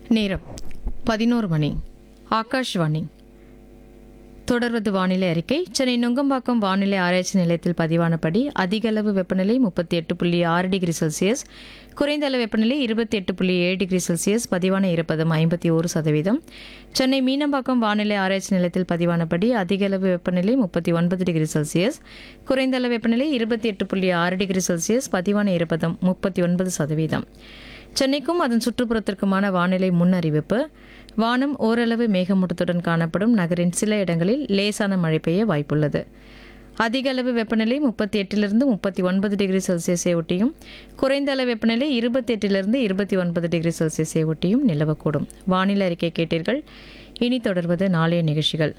நேரம் பதினோரு மணி ஆகாஷ்வாணி தொடர்வது வானிலை அறிக்கை சென்னை நுங்கம்பாக்கம் வானிலை ஆராய்ச்சி நிலையத்தில் பதிவானபடி அதிக அளவு வெப்பநிலை முப்பத்தி எட்டு புள்ளி ஆறு டிகிரி செல்சியஸ் குறைந்த அளவு வெப்பநிலை இருபத்தி எட்டு புள்ளி ஏழு டிகிரி செல்சியஸ் பதிவான ஈரப்பதம் ஐம்பத்தி ஒரு சதவீதம் சென்னை மீனம்பாக்கம் வானிலை ஆராய்ச்சி நிலையத்தில் பதிவானபடி அதிக அளவு வெப்பநிலை முப்பத்தி ஒன்பது டிகிரி செல்சியஸ் குறைந்த அளவு வெப்பநிலை இருபத்தி எட்டு புள்ளி ஆறு டிகிரி செல்சியஸ் பதிவான ஈரப்பதம் முப்பத்தி ஒன்பது சதவீதம் சென்னைக்கும் அதன் சுற்றுப்புறத்திற்குமான வானிலை முன்னறிவிப்பு வானம் ஓரளவு மேகமூட்டத்துடன் காணப்படும் நகரின் சில இடங்களில் லேசான மழை பெய்ய வாய்ப்புள்ளது அதிக அளவு வெப்பநிலை முப்பத்தி எட்டிலிருந்து முப்பத்தி ஒன்பது டிகிரி செல்சியஸை ஒட்டியும் குறைந்த அளவு வெப்பநிலை இருபத்தி எட்டிலிருந்து இருபத்தி ஒன்பது டிகிரி செல்சியஸை ஒட்டியும் நிலவக்கூடும் வானிலை அறிக்கை கேட்டீர்கள் இனி தொடர்வது நாளைய நிகழ்ச்சிகள்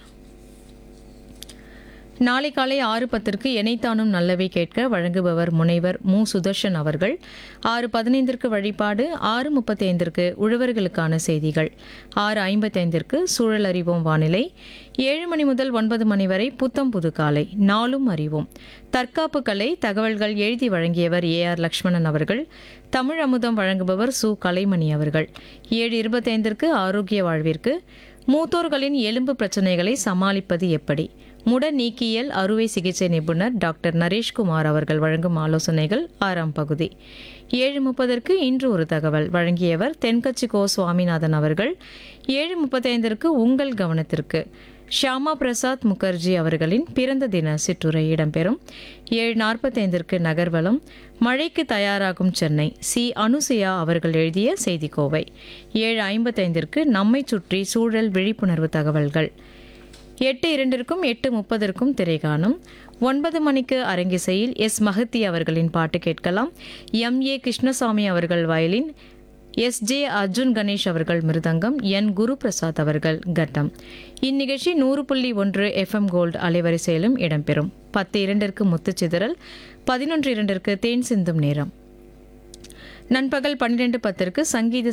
நாளை காலை ஆறு பத்திற்கு எனைத்தானும் நல்லவை கேட்க வழங்குபவர் முனைவர் மு சுதர்ஷன் அவர்கள் ஆறு பதினைந்திற்கு வழிபாடு ஆறு முப்பத்தி ஐந்திற்கு உழவர்களுக்கான செய்திகள் ஆறு ஐம்பத்தைந்திற்கு சூழல் அறிவோம் வானிலை ஏழு மணி முதல் ஒன்பது மணி வரை புத்தம் புது காலை நாளும் அறிவோம் தற்காப்பு கலை தகவல்கள் எழுதி வழங்கியவர் ஏ ஆர் லக்ஷ்மணன் அவர்கள் தமிழ் அமுதம் வழங்குபவர் சு கலைமணி அவர்கள் ஏழு இருபத்தைந்திற்கு ஆரோக்கிய வாழ்விற்கு மூத்தோர்களின் எலும்பு பிரச்சனைகளை சமாளிப்பது எப்படி முட நீக்கியல் அறுவை சிகிச்சை நிபுணர் டாக்டர் நரேஷ்குமார் அவர்கள் வழங்கும் ஆலோசனைகள் ஆறாம் பகுதி ஏழு முப்பதற்கு இன்று ஒரு தகவல் வழங்கியவர் தென்கட்சி கோ சுவாமிநாதன் அவர்கள் ஏழு முப்பத்தைந்திற்கு உங்கள் கவனத்திற்கு ஷியாமா பிரசாத் முகர்ஜி அவர்களின் பிறந்த தின சிற்றுரை இடம்பெறும் ஏழு நாற்பத்தைந்திற்கு நகர்வலம் மழைக்கு தயாராகும் சென்னை சி அனுசுயா அவர்கள் எழுதிய செய்திக்கோவை ஏழு ஐம்பத்தைந்திற்கு நம்மை சுற்றி சூழல் விழிப்புணர்வு தகவல்கள் எட்டு இரண்டிற்கும் எட்டு முப்பதற்கும் திரைகாணும் ஒன்பது மணிக்கு அரங்கிசையில் எஸ் மகத்தி அவர்களின் பாட்டு கேட்கலாம் எம் ஏ கிருஷ்ணசாமி அவர்கள் violin S J Arjun Ganesh அவர்கள் மிருதங்கம் என் குரு பிரசாத் அவர்கள் கட்டம் இந்நிகழ்ச்சி நூறு புள்ளி ஒன்று எஃப்எம் கோல்டு அலைவரிசையிலும் இடம்பெறும் பத்து இரண்டிற்கு முத்துச்சிதறல் பதினொன்று இரண்டிற்கு தேன் சிந்தும் நேரம் நண்பகல் பன்னிரெண்டு பத்திற்கு சங்கீத